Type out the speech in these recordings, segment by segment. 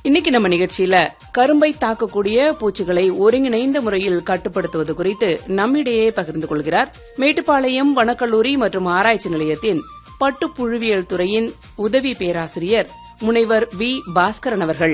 இன்னைக்கு நம்ம நிகழ்ச்சியில கரும்பை தாக்கக்கூடிய பூச்சிகளை ஒருங்கிணைந்த முறையில் கட்டுப்படுத்துவது குறித்து நம்மிடையே பகிர்ந்து கொள்கிறார் மேட்டுப்பாளையம் வனக்கல்லூரி மற்றும் ஆராய்ச்சி நிலையத்தின் பட்டுப்புழுவியல் துறையின் உதவி பேராசிரியர் முனைவர் வி பாஸ்கரன் அவர்கள்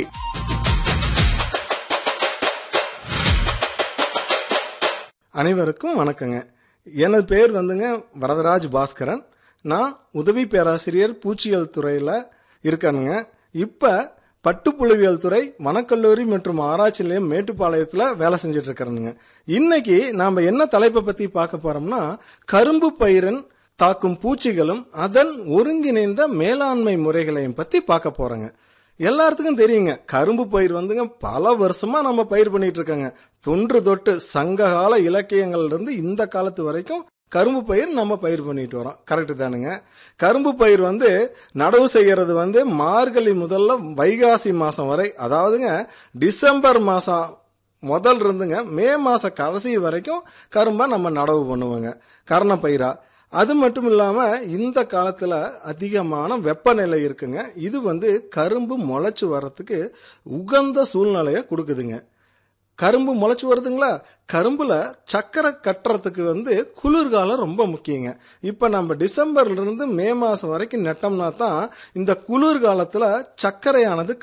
அனைவருக்கும் வணக்கங்க எனது பேர் வந்துங்க வரதராஜ் பாஸ்கரன் நான் உதவி பேராசிரியர் பூச்சியல் துறையில் இருக்கேனுங்க இப்போ பட்டுப்புழுவியல் துறை வனக்கல்லூரி மற்றும் ஆராய்ச்சி நிலையம் மேட்டுப்பாளையத்தில் வேலை செஞ்சுட்டு இருக்கிறேனுங்க இன்னைக்கு நாம் என்ன தலைப்பை பற்றி பார்க்க போகிறோம்னா கரும்பு பயிரின் தாக்கும் பூச்சிகளும் அதன் ஒருங்கிணைந்த மேலாண்மை முறைகளையும் பற்றி பார்க்க போகிறோங்க எல்லாத்துக்கும் தெரியுங்க கரும்பு பயிர் வந்துங்க பல வருஷமா நம்ம பயிர் பண்ணிட்டு இருக்கோங்க தொன்று தொட்டு சங்க கால இலக்கியங்கள்ல இருந்து இந்த காலத்து வரைக்கும் கரும்பு பயிர் நம்ம பயிர் பண்ணிட்டு வரோம் கரெக்டு தானுங்க கரும்பு பயிர் வந்து நடவு செய்யறது வந்து மார்கழி முதல்ல வைகாசி மாசம் வரை அதாவதுங்க டிசம்பர் மாசம் முதல் இருந்துங்க மே மாச கடைசி வரைக்கும் கரும்பை நம்ம நடவு பண்ணுவோங்க கரண பயிரா அது மட்டும் இல்லாம இந்த காலத்துல அதிகமான வெப்பநிலை இருக்குங்க இது வந்து கரும்பு முளைச்சு வர்றதுக்கு உகந்த சூழ்நிலையை கொடுக்குதுங்க கரும்பு முளைச்சு வருதுங்களா கரும்புல சக்கரை கட்டுறதுக்கு வந்து குளிர்காலம் ரொம்ப முக்கியங்க இப்போ நம்ம டிசம்பர்ல இருந்து மே மாசம் வரைக்கும் நட்டோம்னா தான் இந்த குளிர்காலத்துல சர்க்கரையானது